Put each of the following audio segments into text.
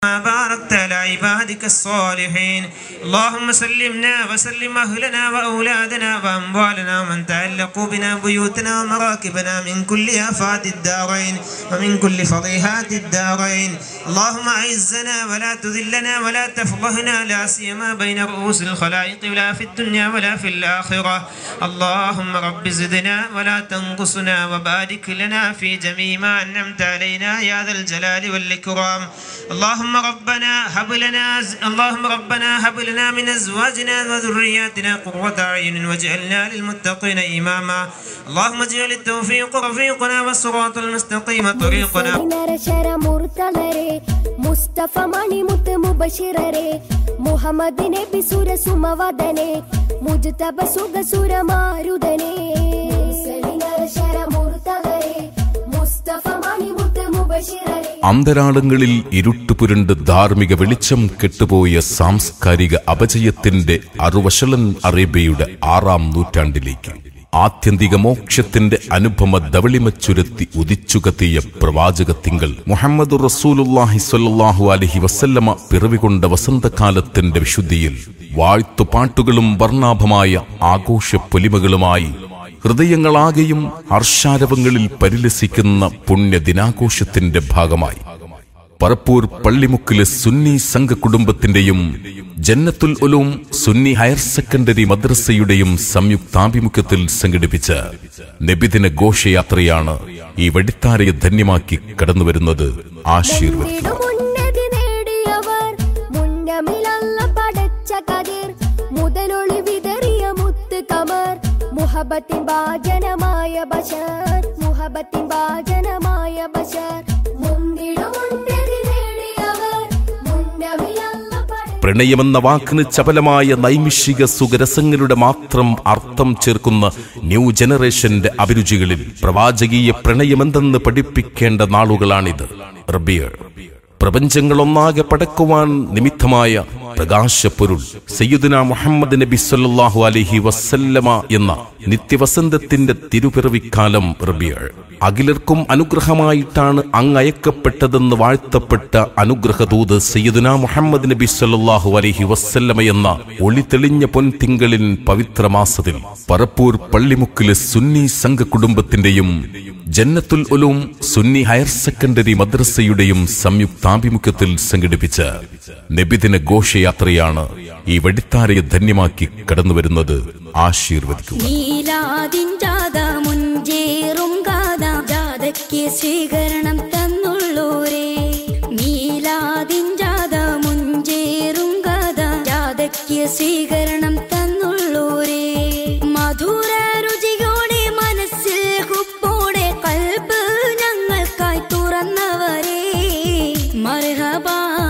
ما باركت على عبادك الصالحين اللهم سلمنا وسلم أهلنا وأولادنا وأموالنا ومن تعلقوا بنا بيوتنا ومراكبنا من كل آفات الدارين ومن كل فضيحات الدارين اللهم أعزنا ولا تذلنا ولا تفضحنا لا سيما بين رؤوس الخلائق ولا في الدنيا ولا في الآخرة اللهم رب زدنا ولا تنقصنا وبارك لنا في جميع ما أنعمت علينا يا ذا الجلال والإكرام اللهم ربنا هب لنا اللهم ربنا هب لنا من أزواجنا وذرياتنا قرة أعين واجعلنا للمتقين إماما اللهم اجعل التوفيق رفيقنا والصراط المستقيم طريقنا ನರಶರ ಮುರ್ತಲರೆ ಮುಸ್ತಫ ಮಣಿಮುತ್ ಮುಬಶಿರರೆ ಮುಹಮ್ಮದ್ ನಬಿ ಸುರ ಸುಮವದನೆ ಮುಜ್ತಬ ಸುಗ ಸುರ ಮಾರುದನೆ നരശര മുർത്തലരെ മുസ്തഫ മണിമുത്ത് മുബശിറരെ അന്തരാളങ്ങളിൽ ഇരുട്ടുപുരണ്ട് ധാർമ്മിക വെളിച്ചം കെട്ടുപോയ സാംസ്കാരിക അപജയത്തിന്റെ അറുവശലൻ അറേബ്യയുടെ ആറാം നൂറ്റാണ്ടിലേക്ക് ആത്യന്തിക മോക്ഷത്തിന്റെ അനുപമ ധവളിമച്ചുരത്തി ഉദിച്ചുകത്തിയ പ്രവാചക തിങ്കൾ മുഹമ്മദ് റസൂലുല്ലാഹി സ്വല്ലല്ലാഹു അലഹി വസല്ലമ പിറവികൊണ്ട വസന്തകാലത്തിന്റെ വിശുദ്ധിയിൽ വാഴ്ത്തുപാട്ടുകളും വർണ്ണാഭമായ ആഘോഷ പൊലിമകളുമായി ഹൃദയങ്ങളാകെയും ഹർഷാരവങ്ങളിൽ പരിലസിക്കുന്ന പുണ്യദിനാഘോഷത്തിന്റെ ഭാഗമായി പറപ്പൂർ പള്ളിമുക്കിലെ സുന്നി സംഘ കുടുംബത്തിന്റെയും ജന്നത്തുൽ ഉലൂം സുന്നി ഹയർ സെക്കൻഡറി മദ്രസയുടെയും സംയുക്താഭിമുഖ്യത്തിൽ സംഘടിപ്പിച്ച നബിദിന ഘോഷയാത്രയാണ് ഈ വെടിത്താരയെ ധന്യമാക്കി കടന്നുവരുന്നത് ആശീർവദിക്കും മുന്നതി നേടിയവർ മുന്നമിലല്ല പടച്ച കതിർ മുതലൊളി വിതറിയ മുത്ത് കമർ മുഹബത്തിൻ ഭാജനമായ ബഷർ മുഹബത്തിൻ ഭാജനമായ ബഷർ മുന്തിടും മുന്നതി നേടിയവർ മുന്നമിലല്ല പടച്ച പ്രണയമെന്ന വാക്കിന് ചപലമായ നൈമിഷിക സുഖരസങ്ങളുടെ മാത്രം അർത്ഥം ചേർക്കുന്ന ന്യൂ ജനറേഷന്റെ അഭിരുചികളിൽ പ്രവാചകീയ പ്രണയമെന്തെന്ന് പഠിപ്പിക്കേണ്ട നാളുകളാണിത് റബിയർ പ്രപഞ്ചങ്ങളൊന്നാകെ പടക്കുവാൻ നിമിത്തമായ പ്രകാശപ്പൊരുൾ സയ്യിദുന മുഹമ്മദ് നബി സല്ലല്ലാഹു അലൈഹി വസല്ലമ എന്ന നിത്യവസന്തത്തിന്റെ തിരുപിറവിക്കാലം റബിയർ അഖിലർക്കും അനുഗ്രഹമായിട്ടാണ് അങ്ങയക്കപ്പെട്ടതെന്ന് വാഴ്ത്തപ്പെട്ട അനുഗ്രഹദൂത് സയ്യിദുന മുഹമ്മദ് നബി സല്ലല്ലാഹു അലൈഹി വസല്ലമ എന്ന ഒളിതെളിഞ്ഞ പൊൻതിങ്കളിൻ പവിത്രമാസത്തിൽ പറപ്പൂർ പള്ളിമുക്കിലെ സുന്നി സംഘ കുടുംബത്തിന്റെയും ജന്നത്തുൽ ഉലൂം സുന്നി ഹയർ സെക്കൻഡറി മദ്രസയുടെയും സംയുക്താഭിമുഖ്യത്തിൽ സംഘടിപ്പിച്ച നബിദിന ഘോഷയാത്രയാണ് ഈ വെടിത്താരയെ ധന്യമാക്കി കടന്നുവരുന്നത് ആശീർവദിക്കുക നീലാതിൻ ജാഥ മുഞ്ചേറും ഗാഥ ജാഥയ്ക്ക് സ്വീകരണം തന്നുള്ളൂരേ നീലാതിൻ ജാഥ മുഞ്ചേറും ഗാഥ ജാഥയ്ക്ക് സ്വീകരണം തന്നുള്ളൂരേ മധുര രുചിയോടെ മനസ്സിൽ ഹുപ്പോടെ കൽബ് ഞങ്ങൾക്കായി തുറന്നവരേ മർഹബ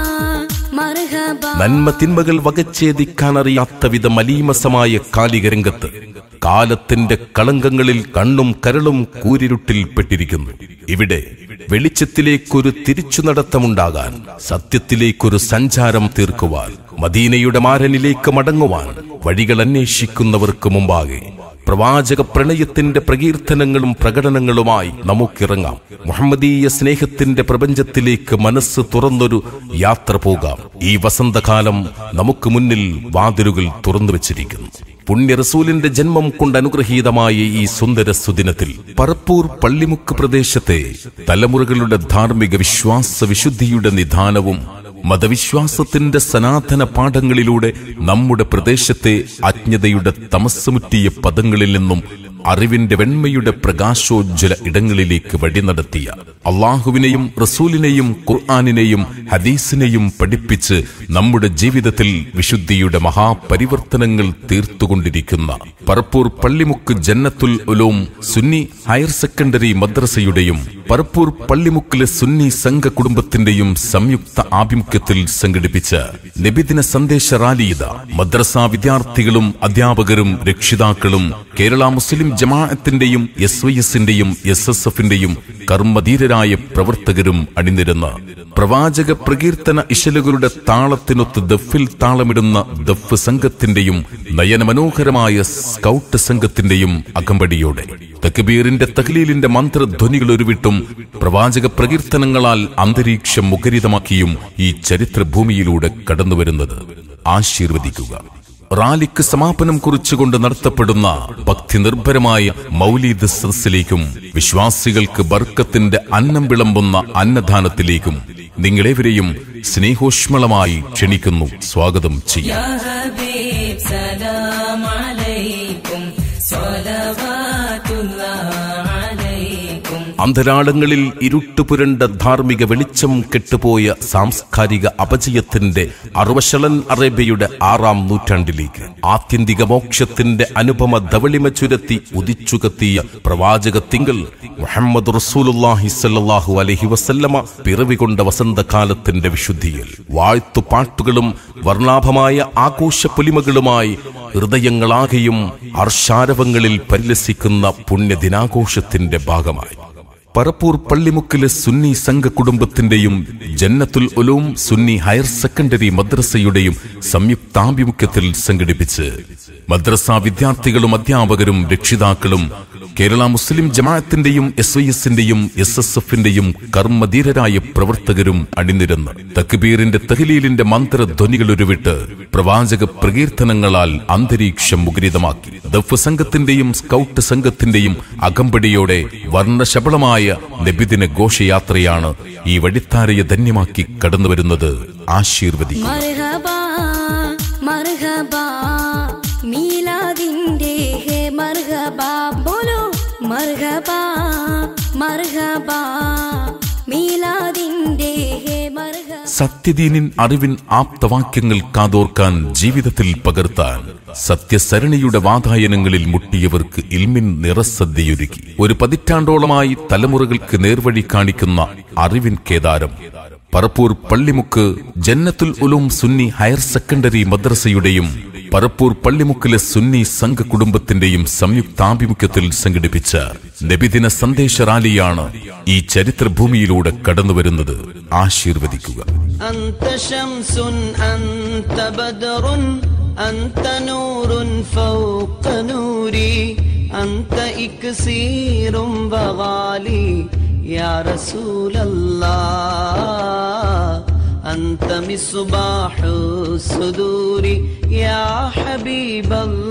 മർഹബ നന്മ തിന്മകൾ വകച്ചേദിക്കാനറിയാത്ത വിധ മലീമസമായ കാലിക രംഗത്ത് കാലത്തിന്റെ കളങ്കങ്ങളിൽ കണ്ണും കരളും കൂരിരുട്ടിൽപ്പെട്ടിരിക്കുന്നു ഇവിടെ വെളിച്ചത്തിലേക്കൊരു തിരിച്ചു നടത്തമുണ്ടാകാൻ സത്യത്തിലേക്കൊരു സഞ്ചാരം തീർക്കുവാൻ മദീനയുടെ മാരനിലേക്ക് മടങ്ങുവാൻ വഴികൾ അന്വേഷിക്കുന്നവർക്ക് മുമ്പാകെ പ്രവാചക പ്രണയത്തിന്റെ പ്രകീർത്തനങ്ങളും പ്രകടനങ്ങളുമായി നമുക്കിറങ്ങാം മുഹമ്മദീയ സ്നേഹത്തിന്റെ പ്രപഞ്ചത്തിലേക്ക് മനസ്സ് തുറന്നൊരു യാത്ര പോകാം ഈ വസന്തകാലം നമുക്ക് മുന്നിൽ വാതിലുകൾ തുറന്നു വച്ചിരിക്കുന്നു പുണ്യ റസൂലിന്റെ ജന്മം കൊണ്ട് അനുഗ്രഹീതമായ ഈ സുന്ദര സുദിനത്തിൽ പറപ്പൂർ പള്ളിമുക്ക് പ്രദേശത്തെ തലമുറകളുടെ ധാർമ്മിക വിശ്വാസ വിശുദ്ധിയുടെ നിധാനവും മതവിശ്വാസത്തിന്റെ സനാതന പാഠങ്ങളിലൂടെ നമ്മുടെ പ്രദേശത്തെ അജ്ഞതയുടെ തമസ്സുമുറ്റിയ പദങ്ങളിൽ നിന്നും അറിവിന്റെ വെണ്മയുടെ പ്രകാശോജ്വല ഇടങ്ങളിലേക്ക് വഴി നടത്തിയ അള്ളാഹുവിനെയും റസൂലിനെയും ഖുർആാനിനെയും ഹദീസിനെയും പഠിപ്പിച്ച് നമ്മുടെ ജീവിതത്തിൽ വിശുദ്ധിയുടെ മഹാപരിവർത്തനങ്ങൾ തീർത്തുകൊണ്ടിരിക്കുന്ന പറപ്പൂർ പള്ളിമുക്ക് ജന്നത്തുൽ ഉലൂം സുന്നി ഹയർ സെക്കൻഡറി മദ്രസയുടെയും പറപ്പൂർ പള്ളിമുക്കിലെ സുന്നി സംഘ കുടുംബത്തിന്റെയും സംയുക്ത ആഭിമുഖ്യത്തിൽ സംഘടിപ്പിച്ച നബിദിന സന്ദേശ റാലിയിത മദ്രസ വിദ്യാർത്ഥികളും അധ്യാപകരും രക്ഷിതാക്കളും കേരള മുസ്ലിം ജമാഅത്തിന്റെയും എസ് വൈ എസിന്റെയും എസ് എസ് എഫിന്റെയും കർമ്മധീരരായ പ്രവർത്തകരും അണിനിരുന്ന പ്രവാചക പ്രകീർത്തന ഇശലുകളുടെ താളത്തിനൊത്ത് ദഫിൽ താളമിടുന്ന ദഫ് സംഘത്തിന്റെയും നയനമനോഹരമായ സ്കൗട്ട് സംഘത്തിന്റെയും അകമ്പടിയോടെ തക്ബീറിന്റെ തഹ്ലീലിന്റെ മന്ത്രധ്വനികൾ ഉരുവിട്ടും പ്രവാചക പ്രകീർത്തനങ്ങളാൽ അന്തരീക്ഷം മുഖരിതമാക്കിയും ഈ ചരിത്രഭൂമിയിലൂടെ കടന്നുവരുന്നത് ആശീർവദിക്കുക റാലിക്ക് സമാപനം കുറിച്ചുകൊണ്ട് നടത്തപ്പെടുന്ന ഭക്തി നിർഭരമായ മൗലീദ് സദസ്സിലേക്കും വിശ്വാസികൾക്ക് ബർക്കത്തിന്റെ അന്നം വിളമ്പുന്ന അന്നദാനത്തിലേക്കും നിങ്ങളേവരെയും സ്നേഹോഷ്മളമായി ക്ഷണിക്കുന്നു സ്വാഗതം ചെയ്യാം يا حبيب سلام عليكم صلوات الله عليكم അന്തരാളങ്ങളിൽ ഇരുട്ടുപുരണ്ട ധാർമ്മിക വെളിച്ചം കെട്ടുപോയ സാംസ്കാരിക അപജയത്തിന്റെ അറുവശളൻ അറേബ്യയുടെ ആറാം നൂറ്റാണ്ടിലേക്ക് ആത്യന്തിക മോക്ഷത്തിന്റെ അനുപമ ധവളിമ ചുരത്തി ഉദിച്ചുകത്തിയ പ്രവാചക തിങ്കൾ മുഹമ്മദ് റസൂലുല്ലാഹി സല്ലല്ലാഹു അലൈഹി വസല്ലമ പിറവികൊണ്ട വസന്തകാലത്തിന്റെ വിശുദ്ധിയിൽ വാഴ്ത്തുപാട്ടുകളും വർണ്ണാഭമായ ആഘോഷ പൊലിമകളുമായി ഹൃദയങ്ങളാകെയും ഹർഷാരവങ്ങളിൽ പരിലസിക്കുന്ന പുണ്യദിനാഘോഷത്തിന്റെ ഭാഗമായി പറപ്പൂർ പള്ളിമുക്കിലെ സുന്നി സംഘ കുടുംബത്തിന്റെയും ജന്നത്തുൽ ഉലൂം സുന്നി ഹയർ സെക്കൻഡറി മദ്രസയുടെയും സംയുക്താഭിമുഖ്യത്തിൽ സംഘടിപ്പിച്ച് മദ്രസ വിദ്യാർത്ഥികളും അധ്യാപകരും രക്ഷിതാക്കളും കേരള മുസ്ലിം ജമാഅത്തിന്റെയും എസ് ഐ എസിന്റെയും എസ് എസ് എഫിന്റെയും കർമ്മധീരരായ പ്രവർത്തകരും അണിനിരന്ന് തക്ബീറിന്റെ തഹ്ലീലിന്റെ മന്ത്രധ്വനികൾ ഉരുവിട്ട് പ്രവാചക പ്രകീർത്തനങ്ങളാൽ അന്തരീക്ഷം മുഖരിതമാക്കി ദഫ് സംഘത്തിന്റെയും സ്കൗട്ട് സംഘത്തിന്റെയും അകമ്പടിയോടെ വർണ്ണശബളമായ നബിദിന ഘോഷയാത്രയാണ് ഈ വഴിത്താരയെ ധന്യമാക്കി കടന്നുവരുന്നത് ആശീർവദിക്കും മർഹബാ മർഹബാ മീലാദിന്റെ ഹേ മർഹബാ ബോലോ മർഹബാ മർഹബാ മീലാദിന്റെ ഹേ മർഹബാ സത്യദീനിൻ അറിവിൻ ആപ്തവാക്യങ്ങൾ കാതോർക്കാൻ ജീവിതത്തിൽ പകർത്താൻ സത്യസരണിയുടെ വാതായനങ്ങളിൽ മുട്ടിയവർക്ക് ഇൽമിൻ നിറസദ്യയൊരുക്കി ഒരു പതിറ്റാണ്ടോളമായി തലമുറകൾക്ക് നേർവഴി കാണിക്കുന്ന അറിവിൻ കേദാരം പറപ്പൂർ പള്ളിമുക്ക് ജന്നത്തുൽ ഉലൂം സുന്നി ഹയർ സെക്കൻഡറി മദ്രസയുടെയും പറപ്പൂർ പള്ളിമുക്കിലെ സുന്നി സംഘ കുടുംബത്തിന്റെയും സംയുക്താഭിമുഖ്യത്തിൽ സംഘടിപ്പിച്ച നബിദിന സന്ദേശ റാലിയാണ് ഈ ചരിത്രഭൂമിയിലൂടെ കടന്നുവരുന്നത് ആശീർവദിക്കുക أنت شمس أنت بدر أنت نور فوق نوري أنت إكسير وغالي يا رسول الله أنت مصباح الصدور يا حبيب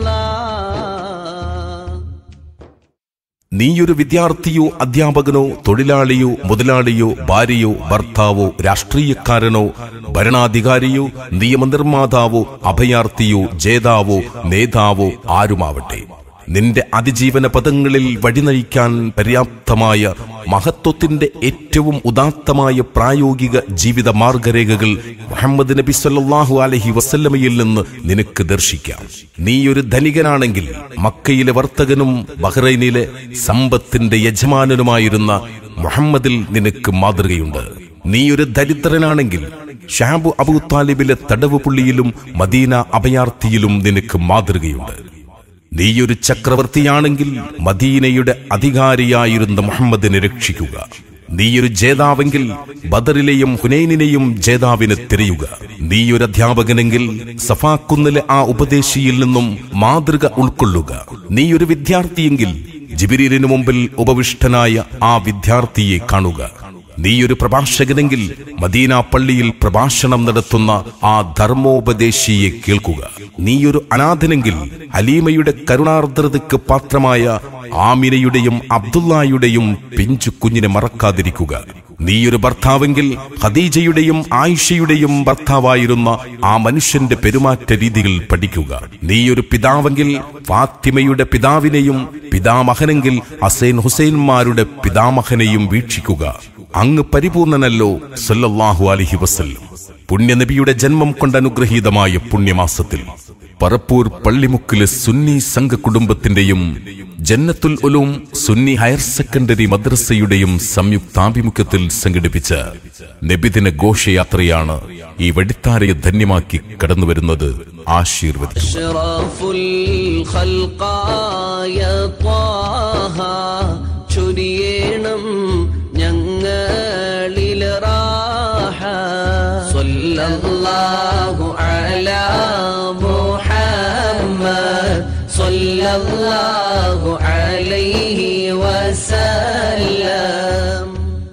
الله നീയൊരു വിദ്യാർത്ഥിയോ അധ്യാപകനോ തൊഴിലാളിയോ മുതലാളിയോ ഭാര്യയോ ഭർത്താവോ രാഷ്ട്രീയക്കാരനോ ഭരണാധികാരിയോ നിയമനിർമ്മാതാവോ അഭയാർത്ഥിയോ ജേതാവോ നേതാവോ ആരുമാവട്ടെ നിന്റെ അതിജീവന പദങ്ങളിൽ വഴിനയിക്കാൻ പര്യാപ്തമായ മഹത്വത്തിന്റെ ഏറ്റവും ഉദാത്തമായ പ്രായോഗിക ജീവിത മാർഗരേഖകൾ മുഹമ്മദ് നബി സല്ലല്ലാഹു അലൈഹി വസല്ലമയിൽ നിന്ന് നിനക്ക് ദർശിക്കാം നീ ഒരു ധനികനാണെങ്കിൽ മക്കയിലെ വർത്തകനും ബഹ്റൈനിലെ സമ്പത്തിന്റെ യജമാനനുമായിരുന്ന മുഹമ്മദിൽ നിനക്ക് മാതൃകയുണ്ട് നീ ഒരു ദരിദ്രനാണെങ്കിൽ ഷാബു അബൂ താലിബിലെ തടവ് പുള്ളിയിലും മദീന അഭയാർത്ഥിയിലും നിനക്ക് മാതൃകയുണ്ട് നീയൊരു ചക്രവർത്തിയാണെങ്കിൽ മദീനയുടെ അധികാരിയായിരുന്ന മുഹമ്മദിനെ രക്ഷിക്കുക നീയൊരു ജേതാവെങ്കിൽ ബദറിലെയും ഹുനൈനിനെയും ജേതാവിനെ തിരയുക നീയൊരു അധ്യാപകനെങ്കിൽ സഫാക്കുന്നിലെ ആ ഉപദേശിയിൽ നിന്നും മാതൃക ഉൾക്കൊള്ളുക നീയൊരു വിദ്യാർത്ഥിയെങ്കിൽ ജിബിരിലിനു മുമ്പിൽ ഉപവിഷ്ടനായ ആ വിദ്യാർത്ഥിയെ കാണുക നീയൊരു പ്രഭാഷകനെങ്കിൽ മദീന പള്ളിയിൽ പ്രഭാഷണം നടത്തുന്ന ആ ധർമ്മോപദേശിയെ കേൾക്കുക നീയൊരു അനാഥനെങ്കിൽ ഹലീമയുടെ കരുണാർദ്രതയ്ക്ക് പാത്രമായ ആമിനയുടെയും അബ്ദുള്ളായുടെയും പിഞ്ചു കുഞ്ഞിനെ മറക്കാതിരിക്കുക നീയൊരു ഭർത്താവെങ്കിൽ ഖദീജയുടെയും ആയിഷയുടെയും ഭർത്താവായിരുന്ന ആ മനുഷ്യന്റെ പെരുമാറ്റ രീതികൾ പഠിക്കുക നീയൊരു പിതാവെങ്കിൽ ഫാത്തിമയുടെ പിതാവിനെയും പിതാമഹനെങ്കിൽ ഹസൈൻ ഹുസൈൻമാരുടെ പിതാമഹനെയും വീക്ഷിക്കുക അങ്ങ് പരിപൂർണനല്ലോ സല്ലല്ലാഹു അലൈഹി വസല്ലം പുണ്യനബിയുടെ ജന്മം കൊണ്ട് അനുഗ്രഹീതമായ പുണ്യമാസത്തിൽ പറപ്പൂർ പള്ളിമുക്കിലെ സുന്നി സംഘ കുടുംബത്തിന്റെയും ജന്നത്തുൽ ഉലൂം സുന്നി ഹയർ സെക്കൻഡറി മദ്രസയുടെയും സംയുക്താഭിമുഖ്യത്തിൽ സംഘടിപ്പിച്ച നബിദിന ഘോഷയാത്രയാണ് ഈ വഴിത്താരയെ ധന്യമാക്കി കടന്നുവരുന്നത് ആശീർവദിക്കും أشرف الخلقاയ طه ചൊരിയണം ഞങ്ങളിൽ റാഹ സല്ലല്ലാഹു അലാ മുഹമ്മദ് സല്ലല്ലാഹു അലൈഹി വസല്ലം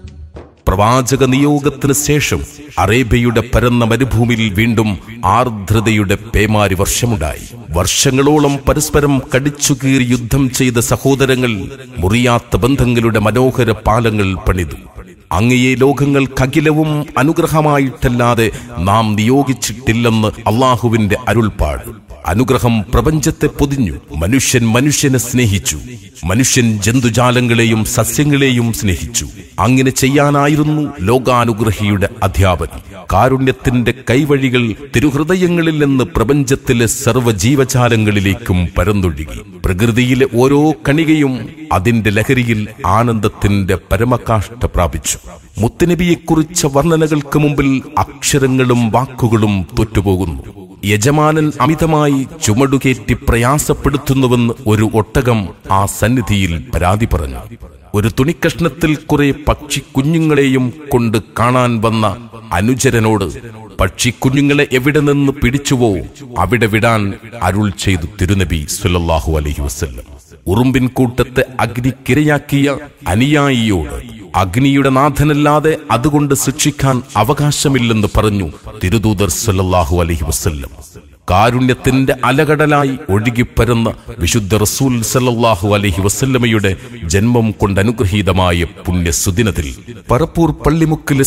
പ്രവാചക നിയോഗത്തിന് ശേഷം അറേബ്യയുടെ പരന്ന മരുഭൂമിയിൽ വീണ്ടും ആർദ്രതയുടെ പേമാരി വർഷമുണ്ടായി വർഷങ്ങളോളം പരസ്പരം കടിച്ചുകീറി യുദ്ധം ചെയ്ത സഹോദരങ്ങൾ മുറിയാത്ത ബന്ധങ്ങളുടെ മനോഹര പാലങ്ങൾ പണിതു അങ്ങയെ ലോകങ്ങൾക്കകിലവും അനുഗ്രഹമായിട്ടല്ലാതെ നാം നിയോഗിച്ചിട്ടില്ലെന്ന് അള്ളാഹുവിന്റെ അരുൾപ്പാട് അനുഗ്രഹം പ്രപഞ്ചത്തെ പൊതിഞ്ഞു മനുഷ്യൻ മനുഷ്യനെ സ്നേഹിച്ചു മനുഷ്യൻ ജന്തുജാലങ്ങളെയും സസ്യങ്ങളെയും സ്നേഹിച്ചു അങ്ങനെ ചെയ്യാനായിരുന്നു ലോകാനുഗ്രഹിയുടെ അധ്യാപനം കാരുണ്യത്തിന്റെ കൈവഴികൾ തിരുഹൃദയങ്ങളിൽ നിന്ന് പ്രപഞ്ചത്തിലെ സർവ്വജീവജാലങ്ങളിലേക്കും പരന്നൊഴുകി പ്രകൃതിയിലെ ഓരോ കണികയും അതിന്റെ ലഹരിയിൽ ആനന്ദത്തിന്റെ പരമകാഷ്ഠ പ്രാപിച്ചു മുത്തുനബിയെക്കുറിച്ച വർണ്ണനകൾക്ക് മുമ്പിൽ അക്ഷരങ്ങളും വാക്കുകളും തോറ്റുപോകുന്നു യജമാനൻ അമിതമായി ചുമടുകേറ്റി പ്രയാസപ്പെടുത്തുന്നുവെന്ന് ഒരു ഒട്ടകം ആ സന്നിധിയിൽ പരാതി പറഞ്ഞു ഒരു തുണിക്കഷ്ണത്തിൽ കുറെ പക്ഷിക്കുഞ്ഞുങ്ങളെയും കൊണ്ട് കാണാൻ വന്ന അനുചരനോട് പക്ഷിക്കുഞ്ഞുങ്ങളെ എവിടെ നിന്ന് പിടിച്ചുവോ അവിടെ വിടാൻ അരുൾ ചെയ്തു തിരുനബി സുല്ലല്ലാഹു അലൈഹി വസല്ലം ഉറുമ്പിൻ കൂട്ടത്തെ അഗ്നിക്കിരയാക്കിയ അനുയായിയോട് അഗ്നിയുടെ നാഥനല്ലാതെ അതുകൊണ്ട് ശിക്ഷിക്കാൻ അവകാശമില്ലെന്ന് പറഞ്ഞു തിരുദൂതർ സല്ലല്ലാഹു അലൈഹി വസല്ലം കാരുണ്യത്തിന്റെ അലകടലായി ഒഴുകിപ്പരന്ന വിശുദ്ധ റസൂൽ സല്ലല്ലാഹു അലൈഹി വസല്ലമയുടെ ജന്മം കൊണ്ട് അനുഗ്രഹീതമായ പുണ്യസുദിനത്തിൽ പറപ്പൂർ പള്ളിമുക്കിലെ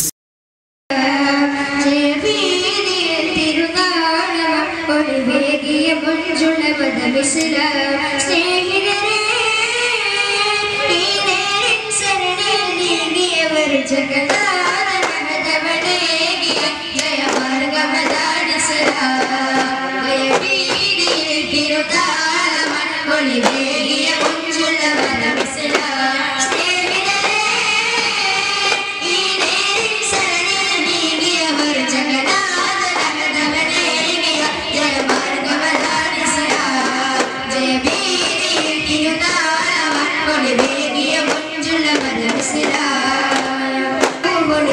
ും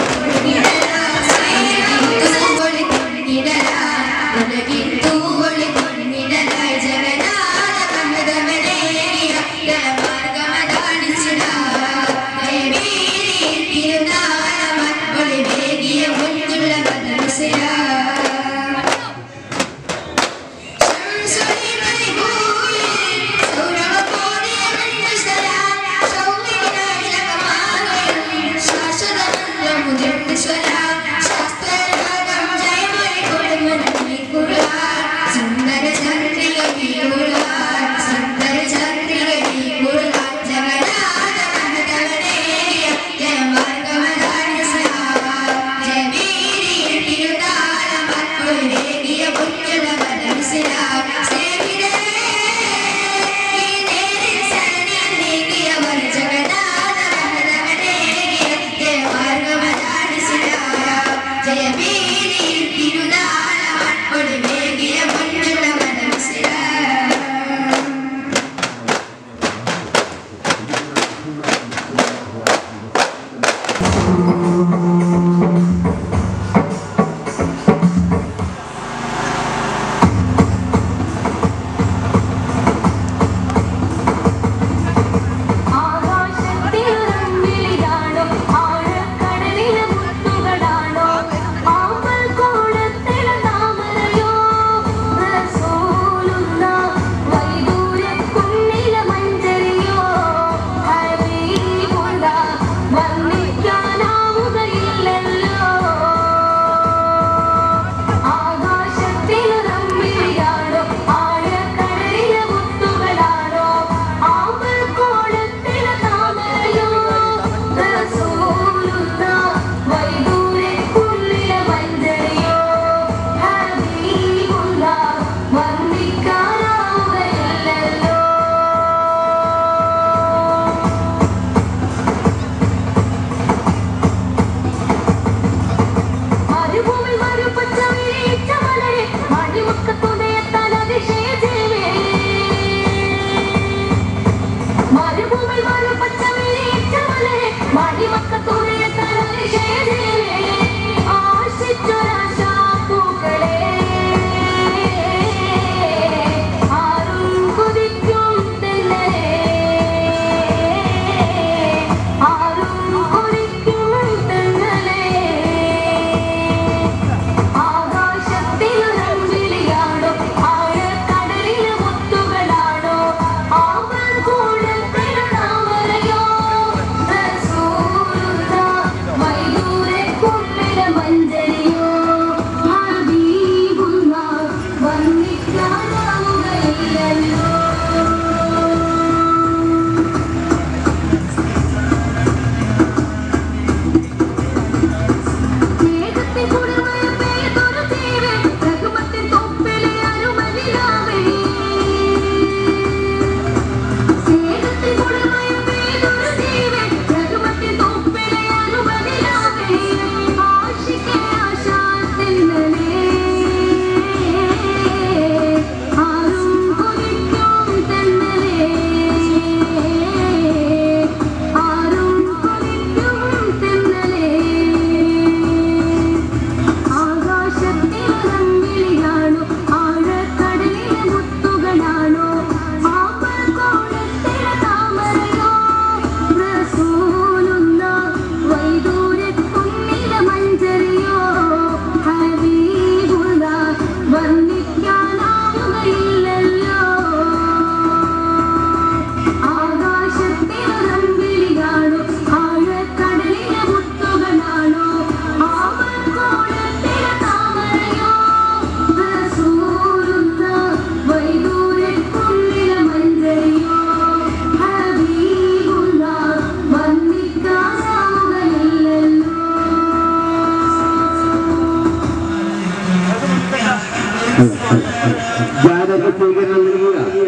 ജാതക സ്വീകരണം നൽകിയ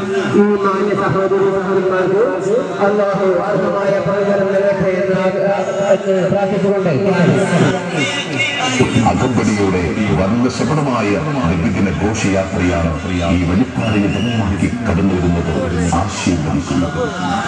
ഈ മാന്യ സഹോദരി സഹോദരന്മാർക്ക് അള്ളാഹു അർഹമായ പ്രതിഫലം നൽകട്ടെ എന്ന് എന്ന് പ്രാർത്ഥിച്ചുകൊണ്ട് അകമ്പടിയോടെ വർണ്ണശപടമായ നബിദിന ഘോഷയാത്രയാണ് ഈ വെളിപ്പാറയെ ധന്യമാക്കി കടന്നു വരുന്നത് ആശീർവദിക്കുന്നത്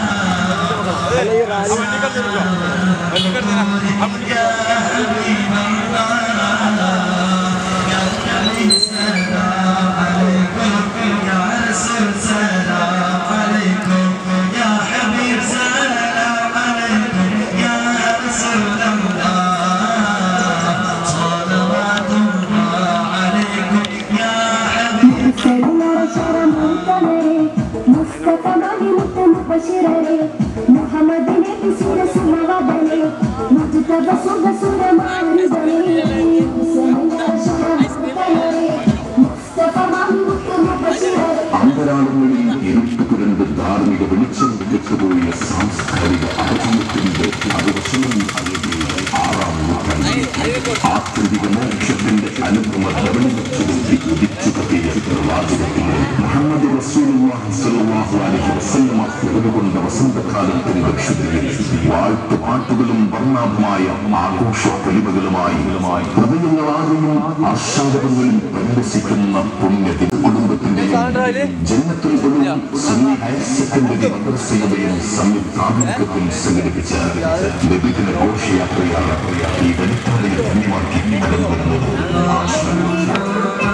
അന്തരാളങ്ങളിൽ ഇരുട്ട് കുരണ്ട് ധാർമ്മിക വെളിച്ചം വിളിച്ചുപോയ സാംസ്കാരിക അപജയത്തിന്റെ അവശനം അറേബ്യയിലെ ആറാം നൂറ്റാണ്ടിൽ ആത്യന്തിക മോക്ഷത്തിന്റെ അനുപമ ധവളി വെച്ചുകൊണ്ടി ഉദിച്ചു കത്തിയ പ്രവാചകത്തിന്റെ മുഹമ്മദ് റസൂലുള്ളാഹി സ്വല്ലല്ലാഹു അലൈഹി വസല്ലമ പിറന്നുകൊണ്ട വസന്തകാലത്തിന്റെ വിശുദ്ധിയിൽ വാഴ്ത്തു പാട്ടുകളും വർണ്ണാഭമായ ആഘോഷ പൊലിമകളുമായി ഹൃദയങ്ങളാകെയും ആശാദങ്ങളും പരിരസിക്കുന്ന പുണ്യത്തിൽ കുടുംബത്തിന്റെയും ജന്മത്തിൽ പോലും സുന്നി ഹയർ സെക്കൻഡറി മദ്രസയുടെയും സംയുക്താഭിമുഖത്തിൽ സംഘടിപ്പിച്ച ലഭിക്കുന്ന ഘോഷയാത്രയാണ് ഈ വെളിപ്പാടയെ ധന്യമാക്കി കടന്നു വരുന്നത് ആശ്രമം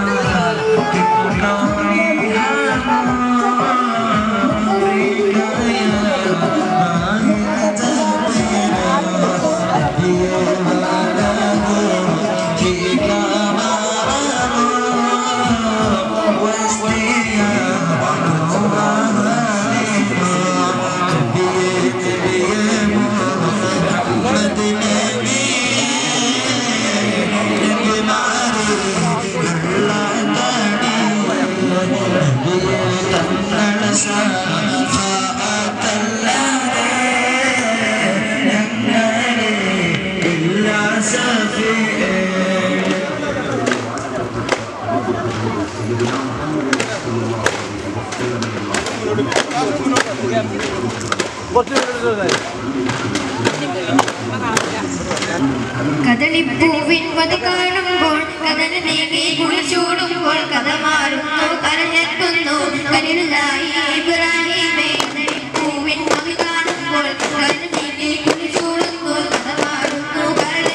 കദളിപ്പൂവിൻ വത് കാണുമ്പോൾ കടൽ നീങ്ങി കുളിച്ചൂടുമ്പോൾ കഥ മാറുന്നു കരഞ്ഞെത്തുന്നു കരുതായി ഇബ്രാഹിമേ കദളിപ്പൂവിൻ വത് കാണുമ്പോൾ കടൽ നീങ്ങി കുളിച്ചൂടുമ്പോൾ കഥ മാറുന്നു കരൾ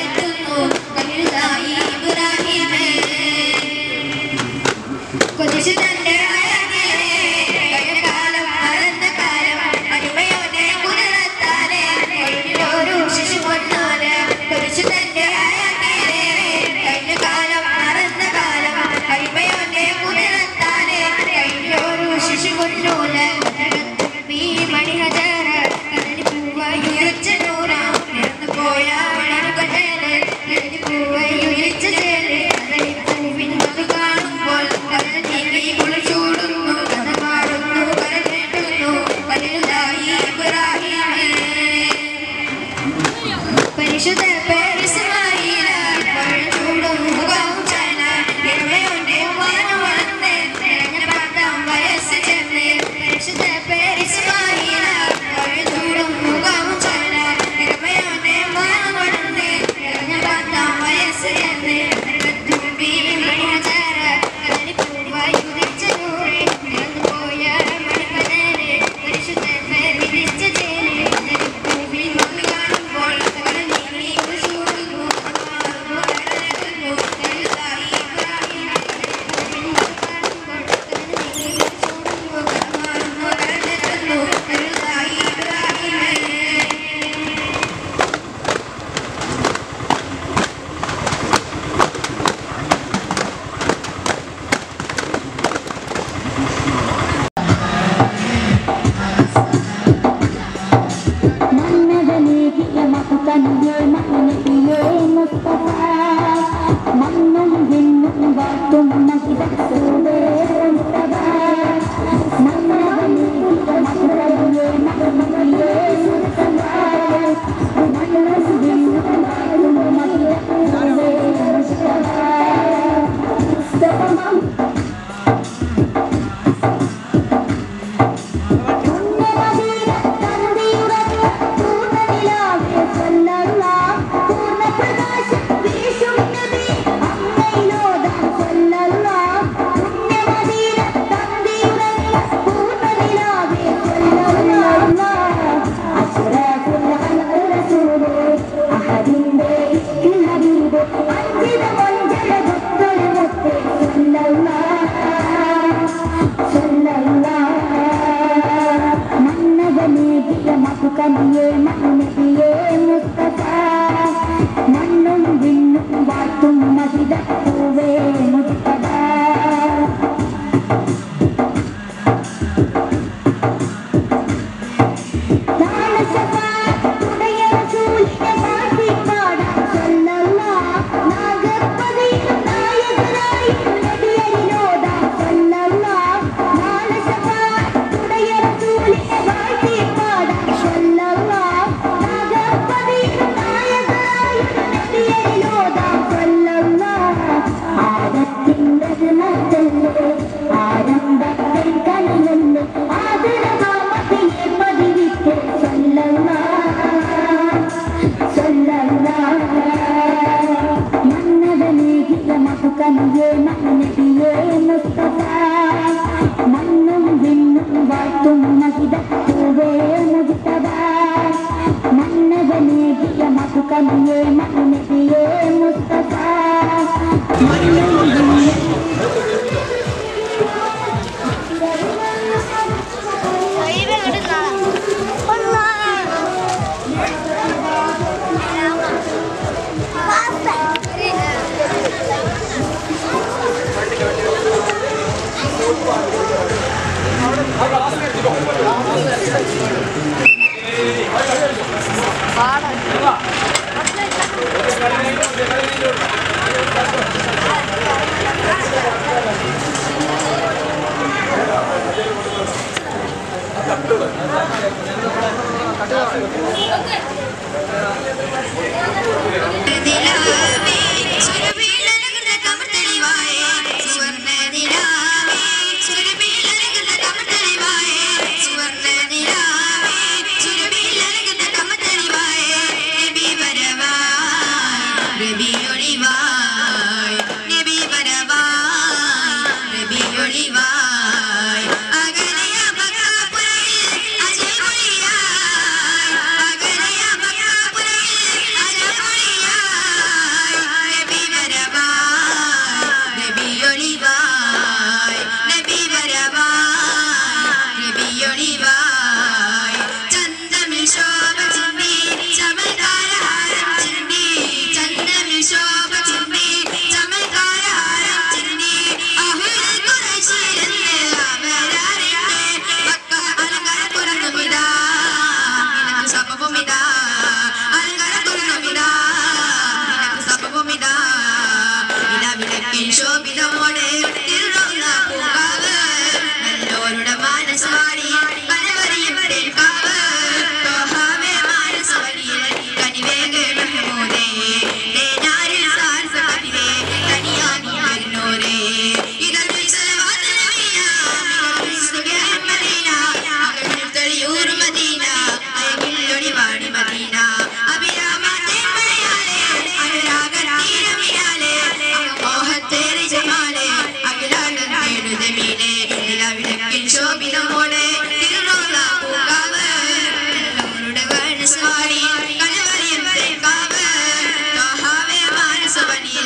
പരിശുദ്ധ പേരിസ്മായില പഴഞ്ചൂടും മുഖവും ചാന ഇറമയോന്റെ വാനം വളർന്ന് നിറഞ്ഞ പത്താം വയസ്സ് ചേർന്ന് പരിശുദ്ധ പേരിസ്മായില പഴഞ്ചൂടും മുഖവും ചാന ഇറമയോന്റെ വാനം വളർന്ന് നിറഞ്ഞ പത്താം വയസ്സ് ചേർന്ന് മണിമചാര കദളിപ്പൂവായി ഉദിച്ച നൂറ് നിറഞ്ഞു പോയ മണിപ്പതേര് പരിശുദ്ധ പേർ വിധിച്ച ചേര് പൂവിൽ വന്നു കാണുമ്പോൾ കടൽ നീങ്ങി കുശൂടുന്നു മാറുന്നു കടലകന്നു കരുതായി ഇബ്രാഹിം പൂവിൽ വന്നു കാണുമ്പോൾ കടൽ നീങ്ങി കുശൂടുന്നു മാറുന്നു കടലകന്നു കരുതായി ഇബ്രാഹിമേ മണ്ണും വിണ്ണും വാട്ടും മഹിതൂവേ മുത്തതാ ആരംഭത്തിൽ കനിയുന്നു ആദരവാമതിയെ പതിവിട്ട് ചൊല്ലല്ലാ മന്നതനേകിയ മധുകനിയെ മന്നതിയെ മുസ്തഫ മണ്ണും വിണ്ണും വാഴ്ത്തും മഹിതൂവേ മുസ്തഫ മന്നതനേകിയ മധുകനിയെ മന്നതിയെ മുസ്തഫ മണ്ണും വിണ്ണും പാടാ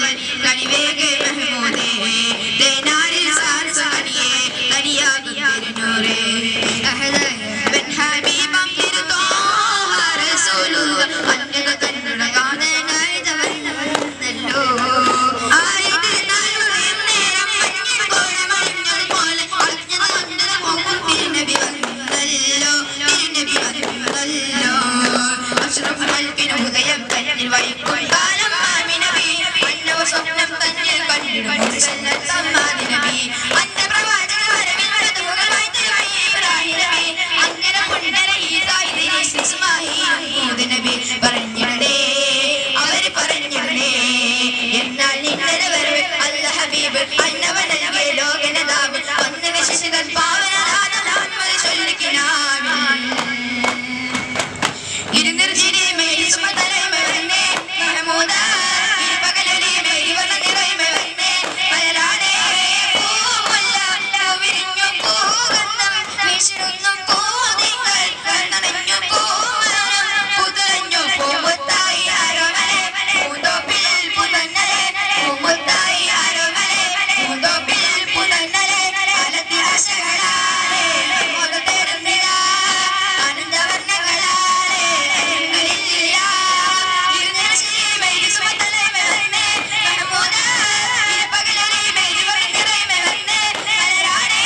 കനികൾ കനിവേകെ മെഹമൂദേ തേനാരിൽ സാരസകനിയേ തനിയാകും തിരുനൂറേ അഹദയ ബൻ ഹബീബം തിരുത്തോഹ റസൂലുള്ള അന്നക തന്നുട ഗാനനായി തവന്നല്ലോ ആയത് നാളുടെ നേരം മഞ്ഞിൽ കോഴമണിഞ്ഞത് പോലെ അജ്ഞത കൊണ്ടത് പോകും തിരുനബി വന്നല്ലോ തിരുനബി വന്നല്ലോ അഷ്റഫ് മൽക്കിന് ഉദയം തന്നിൽ വൈക്കും കാലം ആമിനബി മന്നവ സ്വപ്നം തന്നിൽ കണ്ടിടും മുർസലൻ സമ്മാനി നബി അന്ന പ്രവാചക വരവിൽ വരതുകൾ വൈദ്യുതി ഇബ്രാഹിം നബി അങ്ങനെ പുണ്യര ഈസായി ദിനേശ് ഇസ്മായിൽ ഹൂദ് നബി പറഞ്ഞിടേ അവര് പറഞ്ഞിടേ എന്നാൽ നിന്നര വരവ് അല്ല ഹബീബ് അന്നവ നൽകിയ ലോകനതാവ് അന്ന് വിശിഷ്ടൻ പാവനാഥ മുഹമ്മദ് ചൊല്ലിക്കിനാവിൽ ഇരുന്നിർജിനെ മേരി സുമതലൈമ വന്നേ മഹമൂദ ഇരുപകലൊലി മേരി വന്ന നിറൈമ വന്നേ മലരാടേ പൂമുല്ല വിരിഞ്ഞു പൂഗന്ധം വീശിടുന്നു പൂതിങ്കൾ കണ്ണടഞ്ഞു പൂമരം പുതഞ്ഞു പൂമുത്തായി ആരോമലെ പൂന്തോപ്പിൽ പുതന്നലെ പൂമുത്തായി ആരോമലെ പൂന്തോപ്പിൽ പുതന്നലെ കാലത്തി ആശകളാലേ മോദ തേടുന്നില്ല ആനന്ദവർണ്ണങ്ങളാലേ അരങ്ങളില്ല ഇരുന്നിർജിനെ മേരി സുമതലൈമ വന്നേ മഹമൂദ ഇരുപകലൊലി മേരി വന്ന നിറൈമ വന്നേ മലരാടേ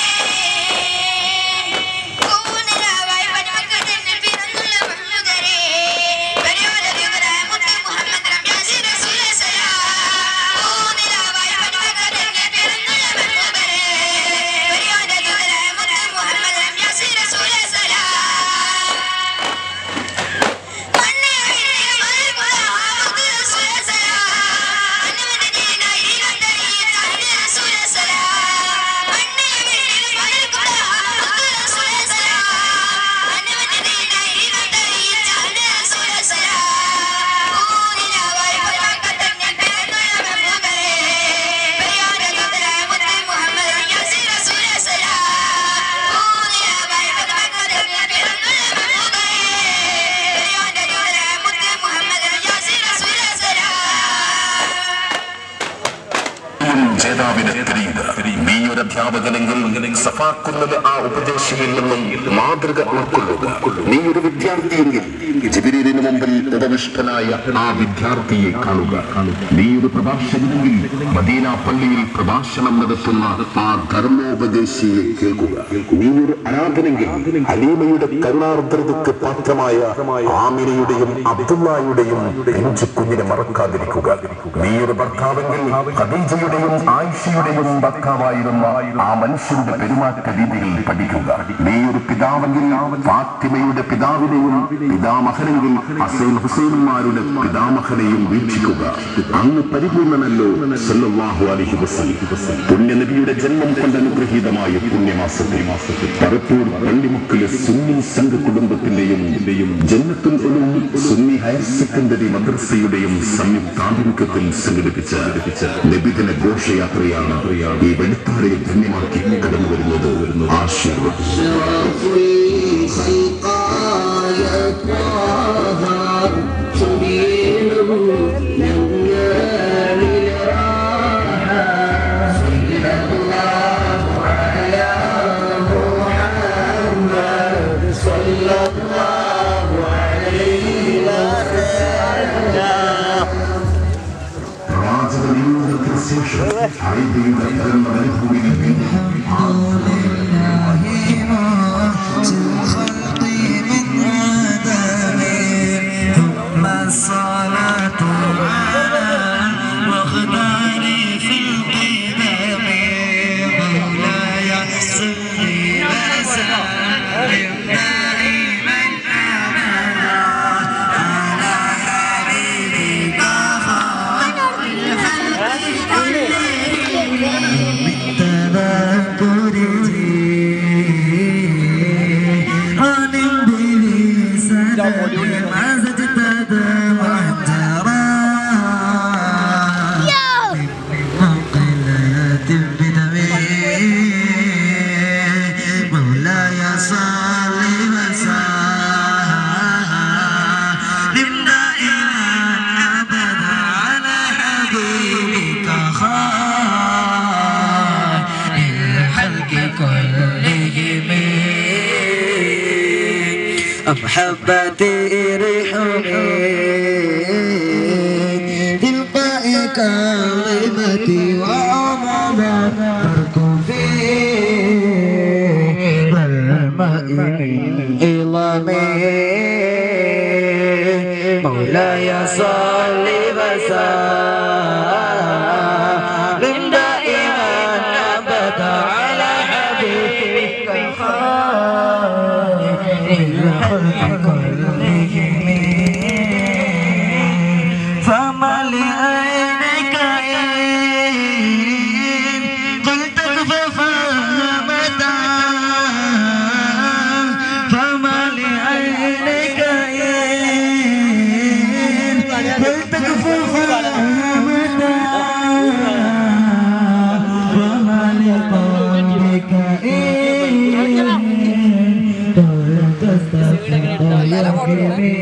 കൂനിലാവായി പനിമക്കത്തിന് പിറന്നുള്ള മഹ്മൂദരേ പരിയോലതിയുതരായ മുത്ത് മുഹമ്മദ് റംയാസി റസൂലേ സലാം കൂനിലാവായി പനിമക്കത്തിന് പിറന്നുള്ള മഹ്മൂദരേ പരിയോലതിയുതരായ മുത്ത് മുഹമ്മദ് റംയാസി റസൂലേ സലാം മണ്ണേ അഴിഞ്ഞ മലകുല ആമുദ് റസൂലേ സലാം അന്നവദീന ഇരികത്തരി തന്റെ റസൂലേ സലാം മണ്ണേ അഴിഞ്ഞ മലകുല ആമുദ് റസൂലേ സലാം അന്നവദീന ഇരികത്തരി തന്റെ റസൂലേ സലാം പൂനിലാവായി പരാക്കത്തന്നെ പിറന്നുള്ള മഹബൂബരേ പരിയാരകത്തരായ മുത്ത് മുഹമ്മദ് യാസി റസൂലേ സലാം പൂനിലാവായി പരാക്കത്തന്നെ പിറന്നുള്ള മഹബൂബരേ പരിയാരകത്തരായ മുത്ത് മുഹമ്മദ് യാസി റസൂലേ സലാം ജേതാവിനെ തിരിയുക നീ ഒരു അധ്യാപകനെങ്കിൽ സഫാക്കുന്നത് ആ ഉപദേശിയിൽ നിന്നും മാതൃക ഉൾക്കൊള്ളുക നീ ഒരു വിദ്യാർത്ഥിയെങ്കിൽ ജിബിരിന് മുമ്പിൽ ഉപവിഷ്ടനായ ആ വിദ്യാർത്ഥിയെ കാണുക നീ ഒരു പ്രഭാഷകനെങ്കിൽ മദീന പള്ളിയിൽ പ്രഭാഷണം നടത്തുന്ന ആ ധർമ്മോപദേശിയെ കേൾക്കുക നീ ഒരു അനാഥനെങ്കിൽ ഹലീമയുടെ കരുണാർദ്രതയ്ക്ക് പാത്രമായ ആമിനയുടെയും അബ്ദുള്ളയുടെയും പിഞ്ചു കുഞ്ഞിനെ മറക്കാതിരിക്കുക നീ ഒരു ഭർത്താവെങ്കിൽ ഖദീജയുടെയും ആയിഷയുടെയും ഭർത്താവായിരുന്ന ആ മനുഷ്യരുടെ പെരുമാറ്റ രീതികൾ പഠിക്കുക നീ ഒരു പിതാവെങ്കിൽ ഫാത്തിമയുടെ പിതാവിനെയും പിതാമഹനെങ്കിൽ ഹസൈൻ ഹുസൈൻമാരുടെ പിതാമഹനെയും വീക്ഷിക്കുക അങ്ങ് പരിപൂർണനല്ലോ സല്ലല്ലാഹു അലൈഹി വസല്ലം പുണ്യനബിയുടെ ജന്മം കൊണ്ട് അനുഗ്രഹീതമായ പുണ്യമാസത്തെ പറപ്പൂർ പള്ളിമുക്കിലെ സുന്നി സംഘ കുടുംബത്തിന്റെയും ജന്നത്തുൽ ഉലൂം സുന്നി ഹയർ സെക്കൻഡറി മദ്രസയുടെയും സംയുക്താഭിമുഖ്യത്തിൽ സംഘടിപ്പിച്ച നബിദിന ഘോഷയാത്രയാണ് ഈ വെളുത്താരയെ ധന്യമാക്കി കടന്നു വരുന്നത് ആശീർവദിച്ചു പ്രവാചക നിയോഗത്തിന് ശേഷം അറേബ്യയുടെ പരന്ന വനഭൂമിയിൽ വീണ്ടും ആ بالتبع محبتي رحمي تلقاء كلمتي وعمامة تركضي بالماء إلامي مولاي صل وسلم دائما ابدا على حبيبك خير الخلق كلهم فما لعينك إن قلت اكففا متى فما لعينك إن قلت اكففا متى وما لقلبك إن قلت استغفر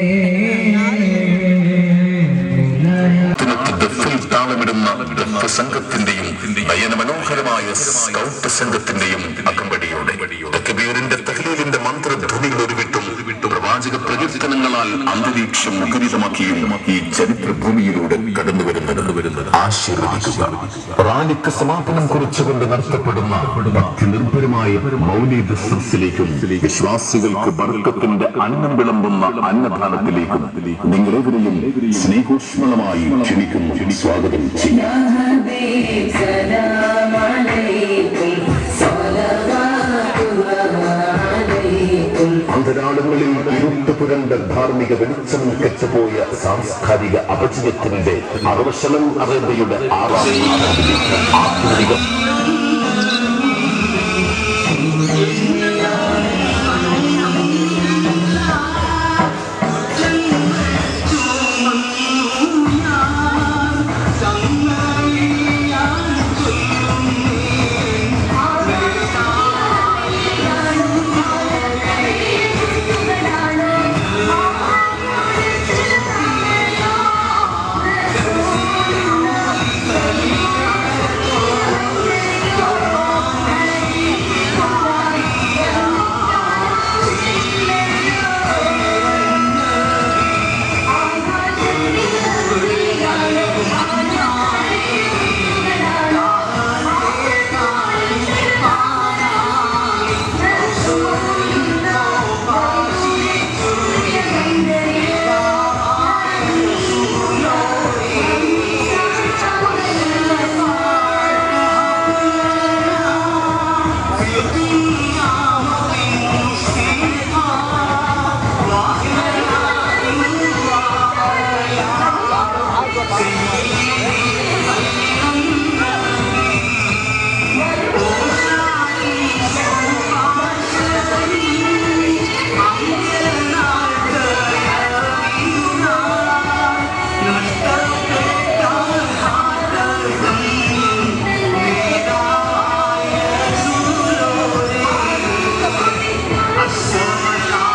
ദഫിൽ താളമിടുന്ന ദഫ് സംഘത്തിന്റെയും നയന മനോഹരമായ സ്കൗട്ട് സംഘത്തിന്റെയും അകമ്പടിയോടെ കബീറിന്റെ തഹ്ലീലിന്റെ മന്ത്രധ്വനികൾ ഒരുവിട്ടും പ്രവാചക പ്രകീർത്തനങ്ങളാൽ അന്തരീക്ഷം മുഖരിതമാക്കിയും ഈ ചരിത്രഭൂമിയിലൂടെ കടന്നു വരുന്നത് ആശീർവദിക്കുക റാലിക്ക് സമാപനം കുറിച്ചുകൊണ്ട് നടത്തപ്പെടുന്ന നിർഭരമായ മൗലിക സദസ്സിലേക്കും വിശ്വാസികൾക്ക് ബർക്കത്തിന്റെ അന്നം വിളമ്പുന്ന അന്നദാനത്തിലേക്കും നിങ്ങളെവരെയും സ്നേഹോഷ്മളമായി ക്ഷണിക്കുന്നു സ്വാഗതം ചെയ്യാം حبيب سلام عليكم صلوات الله عليكم അന്തരാളുകളിൽ ഇരുട്ട് പുരണ്ട ധാർമ്മിക വെളിച്ചം കെട്ടുപോയ സാംസ്കാരിക അപചയത്തിന്റെ അറവശലം അറേബ്യയുടെ ആറാം നൂറ്റാണ്ടിലേക്ക് ആധുനിക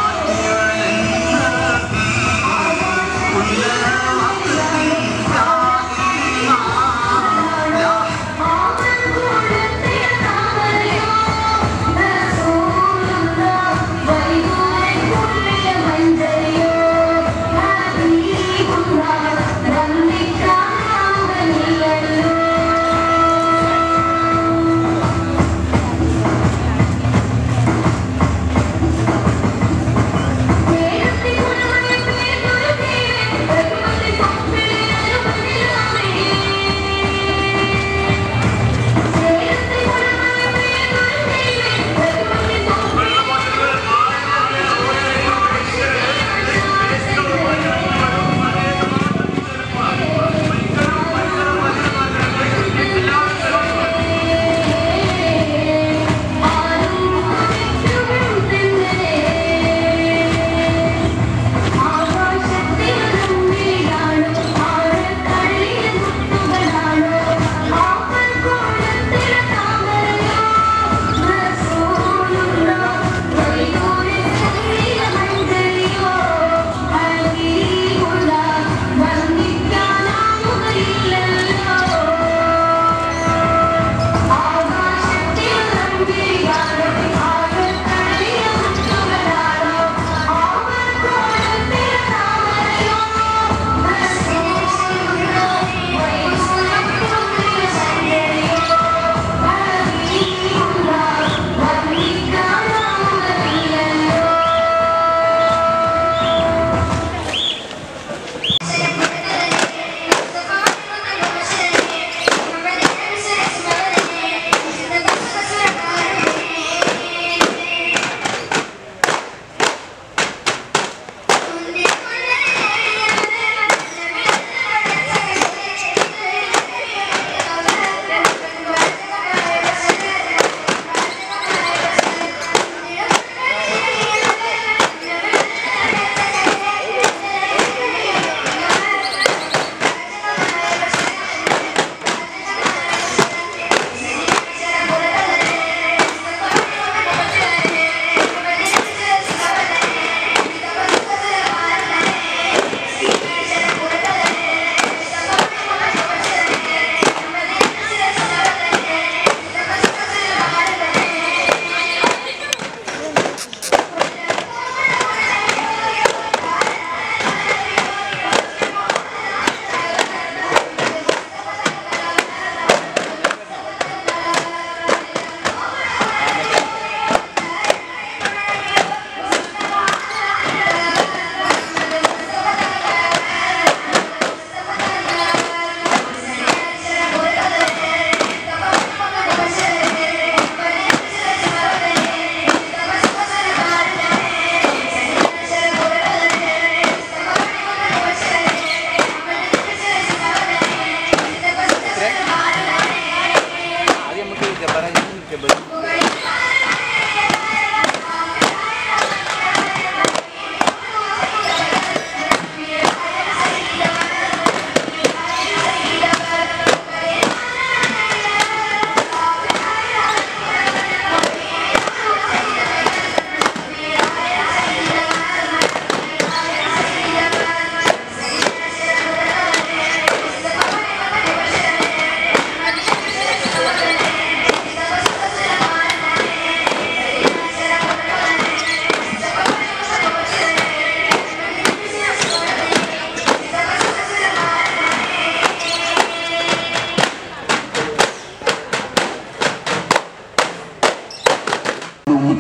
Yeah.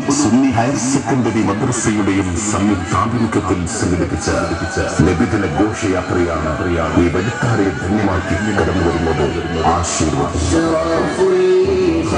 സുന്നി ഹയർ സെക്കൻഡറി മദ്രസയുടെയും സംയുക്താഭിമുഖ്യത്തിൽ സംഘടിപ്പിച്ച ലഭിതന ഘോഷയാത്രയാണ് ഈ വെളുക്കാരെ ധന്യമാക്കി കടന്നു വരുന്നത് ആശീർവാദം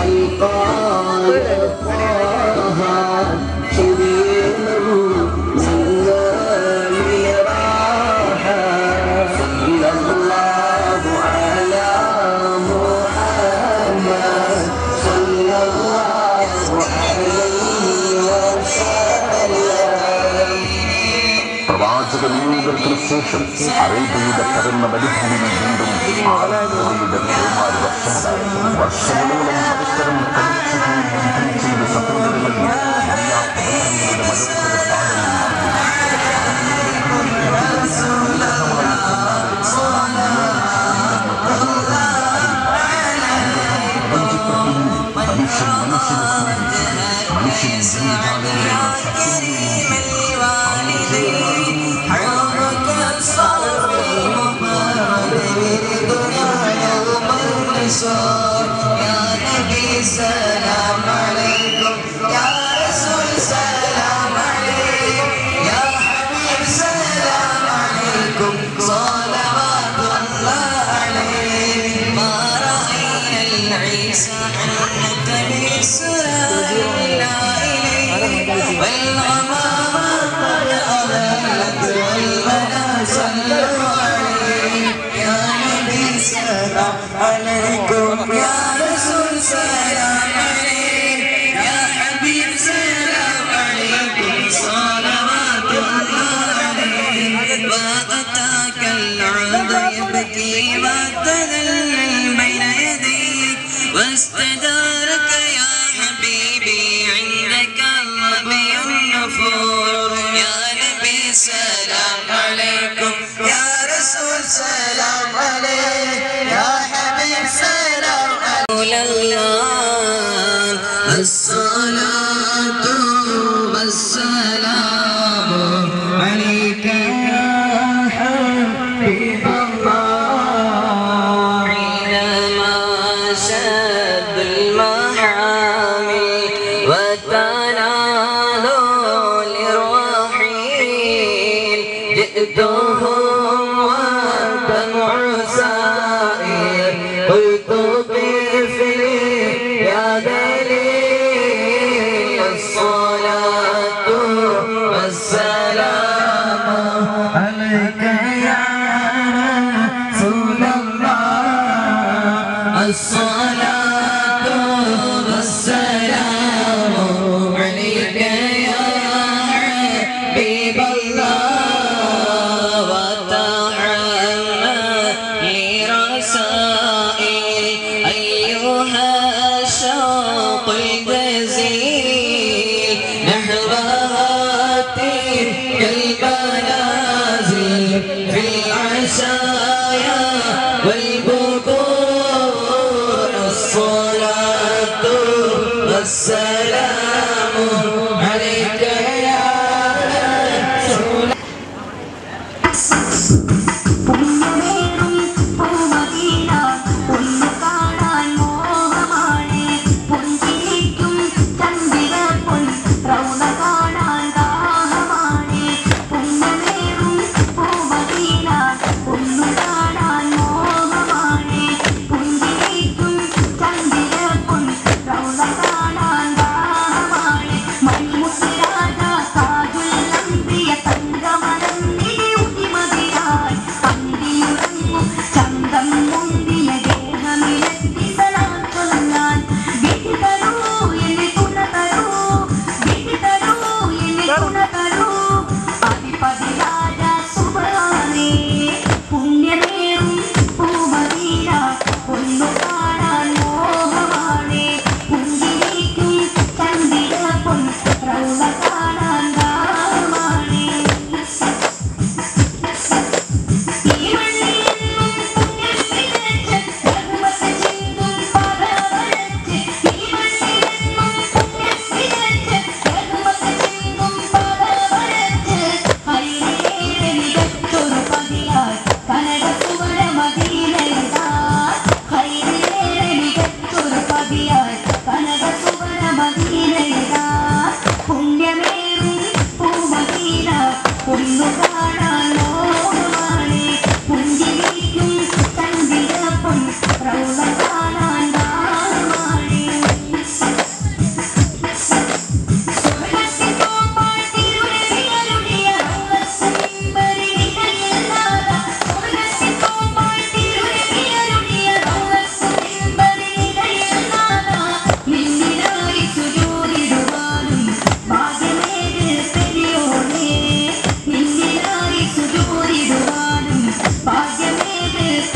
പ്രവാചക നിയോഗത്തിന് ശേഷം അറേബ്യയുടെ പരന്ന മരുഭൂമിയിൽ വീണ്ടും ആരാധനയുടെ പേമാരി വർഷമുണ്ടായി വർഷങ്ങളോളം പരസ്പരം കളിച്ചു യുദ്ധം ചെയ്ത സഹോദരങ്ങൾ വല്ലാത്ത ബന്ധങ്ങളുടെ മനോഹര മനുഷ്യൻ മനുഷ്യനെ മനുഷ്യൻ ജീവിതാലയം سلام عليكم يا رسول سلام عليكم يا حبيب سلام عليكم صلوات الله عليك ما رأينا العيسى حنة بالسرى إلا إليك والغمامة قد أظلت والمنى صلوا عليك يا نبي سلام عليكم يا رسول سلام عليك يا حبيب سلام عليكم صلوات الله عليك وأتاك العود يبكي وتذلل بين يديك واستدارك يا حبيبي عندك الربي النفور يا نبي سلام عليكم يا رسول سلام عليك يا حبيب سلام عليك الصلاة والسلام عليك يا حبيب الله حينما شد المحامي وتنالوا للرحيل جئتهم والدمع سائر قلت طفلي يا دليل الصلاة والسلام عليك يا رسول الله الصلاة والسلام عليك يا حبيب الله وتحمل لرسائل أيها الشوق الجزيل نحو تلك المنازل في العشايا والبكور الصلاة والسلام عليك يا رسول കാണാൻ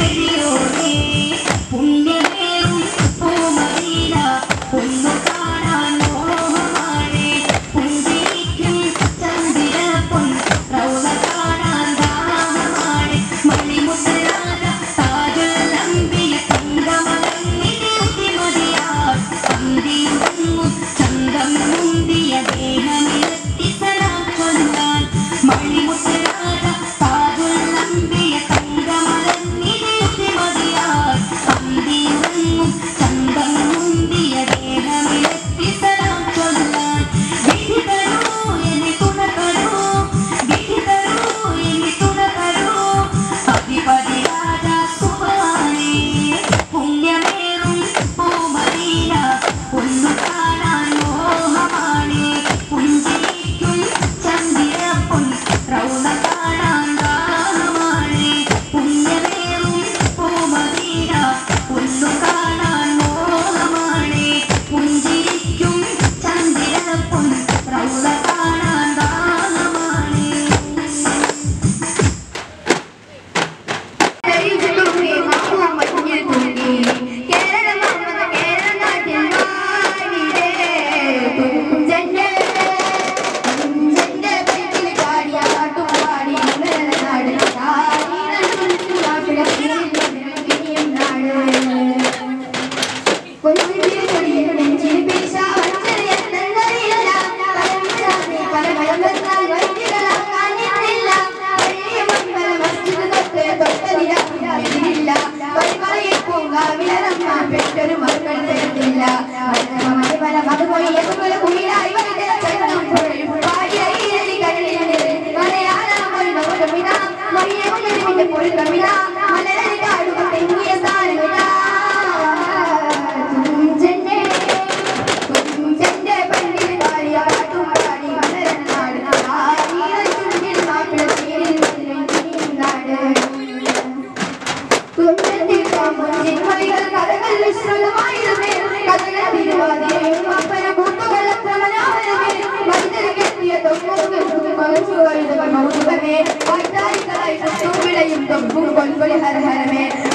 പെറ്റൊരു മക്കൾ തരത്തില്ല അതുപോലെ എതുപോലെ കുയിലായി വരുന്ന ചരണം പൊഴിയും പാടിയായി എലി കടലിൽ മലയാളം നമുക്കമിത മറിയമിന്റെ പൊരുത്തമിത മലരടി കാടുക തെങ്ങിയ സ്ഥാനമിത തുഞ്ചന്റെ തുഞ്ചന്റെ പള്ളിയിൽ പാടിയ പാട്ടും പാടി മലരണ നാട് ആയിരം ചുണ്ടിൽ മാപ്പിള തീരിൽ നാട് തുഞ്ചത്തിൽ കാമ്പൊഞ്ചിൻ മൊഴികൾ കഥകൾ വിശ്രുതമായിരുന്നേ കഥകൾ തിരുവാതിരയും അപ്പന കൂട്ടുകൾ അത്ര മനോഹരമേ മനുഷ്യർക്കെത്തിയ തൊങ്ങുകൾ മൗതുകമേ വായ്ത്താരികളായി വിളയും തൊപ്പും കൊൽക്കൊലി ഹരഹരമേ